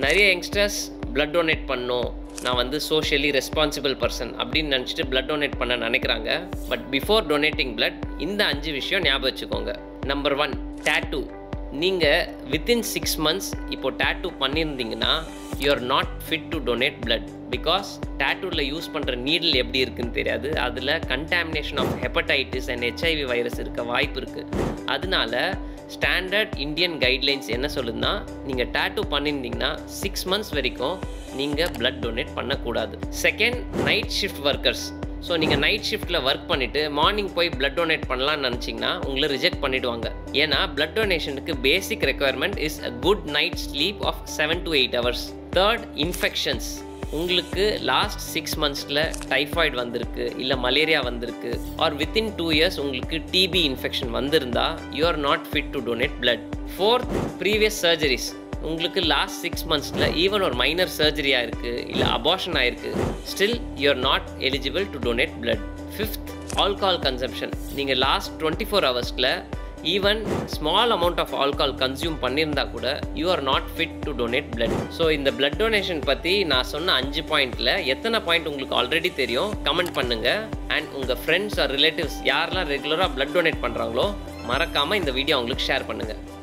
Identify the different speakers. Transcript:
Speaker 1: நிறைய youngsters blood donate பண்ணும் நான் வந்து சோஷியலி ரெஸ்பான்சிபிள் பர்சன் அப்படின்னு நினச்சிட்டு பிளட் டொனேட் பண்ண நினைக்கிறாங்க பட் பிஃபோர் டொனேட்டிங் பிளட் இந்த அஞ்சு விஷயம் ஞாபகம் வச்சுக்கோங்க நம்பர் ஒன் டேட்டூ நீங்கள் வித்தின் சிக்ஸ் மந்த்ஸ் இப்போ டேட்டூ பண்ணியிருந்தீங்கன்னா you are not fit to donate blood because டேட்டூவில் யூஸ் பண்ணுற நீடில் எப்படி இருக்குன்னு தெரியாது அதில் contamination of hepatitis and HIV virus இருக்க வாய்ப்பு இருக்குது அதனால ஸ்டாண்டர்ட் இந்தியன் கைட்லைன்ஸ் என்ன சொல்லுதுன்னா நீங்கள் டேட்டூ பண்ணியிருந்தீங்கன்னா சிக்ஸ் மந்த்ஸ் வரைக்கும் நீங்கள் பிளட் டொனேட் பண்ணக்கூடாது second night shift workers so நீங்கள் நைட் ஷிஃப்ட்டில் ஒர்க் பண்ணிவிட்டு மார்னிங் போய் பிளட் டொனேட் பண்ணலாம்னு நினச்சிங்கன்னா உங்களை ரிஜெக்ட் பண்ணிவிடுவாங்க ஏன்னா பிளட் டொனேஷனுக்கு basic requirement is a good night sleep of seven to eight hours third infections உங்களுக்கு லாஸ்ட் சிக்ஸ் மந்த்ஸில் டைஃபாய்டு வந்திருக்கு இல்லை மலேரியா வந்திருக்கு ஆர் வித்தின் டூ இயர்ஸ் உங்களுக்கு டிபி இன்ஃபெக்ஷன் வந்திருந்தா you are not fit to donate blood fourth previous surgeries உங்களுக்கு last six மந்த்ஸில் even ஒரு மைனர் சர்ஜரியாக இருக்குது இல்லை அபார்ஷன் ஆயிருக்கு still you are not eligible to donate blood fifth alcohol consumption நீங்கள் லாஸ்ட் டுவெண்ட்டி ஃபோர் ஹவர்ஸில் even small amount of alcohol consume பண்ணியிருந்தா கூட you are not fit to donate blood so இந்த பிளட் டொனேஷன் பற்றி நான் சொன்ன அஞ்சு பாயிண்ட்டில் எத்தனை பாயிண்ட் உங்களுக்கு ஆல்ரெடி தெரியும் கமெண்ட் பண்ணுங்கள் அண்ட் உங்கள் ஃப்ரெண்ட்ஸ் ஆர் ரிலேட்டிவ்ஸ் யாரெல்லாம் ரெகுலராக பிளட் டொனேட் பண்ணுறாங்களோ மறக்காமல் இந்த வீடியோ அவங்களுக்கு ஷேர் பண்ணுங்கள்